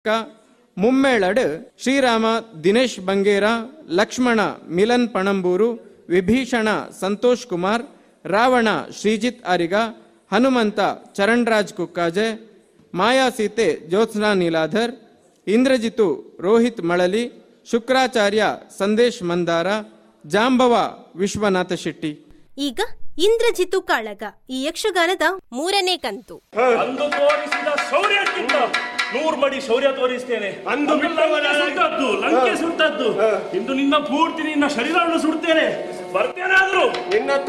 ಮುಮ್ಮೇಳಡ್ ಶ್ರೀರಾಮ ದಿನೇಶ್ ಬಂಗೇರ ಲಕ್ಷ್ಮಣ ಮಿಲನ್ ಪಣಂಬೂರು ವಿಭೀಷಣ ಸಂತೋಷ್ ಕುಮಾರ್ ರಾವಣ ಶ್ರೀಜಿತ್ ಅರಿಗ ಹನುಮಂತ ಚರಣ್ರಾಜ್ ಕುಕ್ಕಾಜೆ ಮಾಯಾ ಸೀತೆ ಜ್ಯೋತ್ಸ್ನಾ ನೀಲಾಧರ್ ಇಂದ್ರಜಿತು ರೋಹಿತ್ ಮಳಲಿ ಶುಕ್ರಾಚಾರ್ಯ ಸಂದೇಶ್ ಮಂದಾರ ಜಾಂಬವ ವಿಶ್ವನಾಥ ಶೆಟ್ಟಿ ಈಗ ಇಂದ್ರಜಿತು ಕಾಳಗ ಈ ಯಕ್ಷಗಾನದ ಮೂರನೇ ಕಂತು ಅಂದು ತೋರಿಸಿದ ಶೌರ್ಯಕ್ಕಿಂತ ನೂರು ಮಡಿ ಶೌರ್ಯ ತೋರಿಸ್ತೇನೆ ಅಂದು ಆಮೇಲೆ ಲಂಕೆ ಸುಟ್ಟದ್ದು ಲಂಕೆ ಸುಟ್ಟದ್ದು ಇಂದು ನಿನ್ನ ಪೂರ್ತಿ ನಿನ್ನ ಶರೀರವನ್ನು ಸುಡ್ತೇನೆ ಬರ್ತೇನಾದ್ರೂ ನಿನ್ನ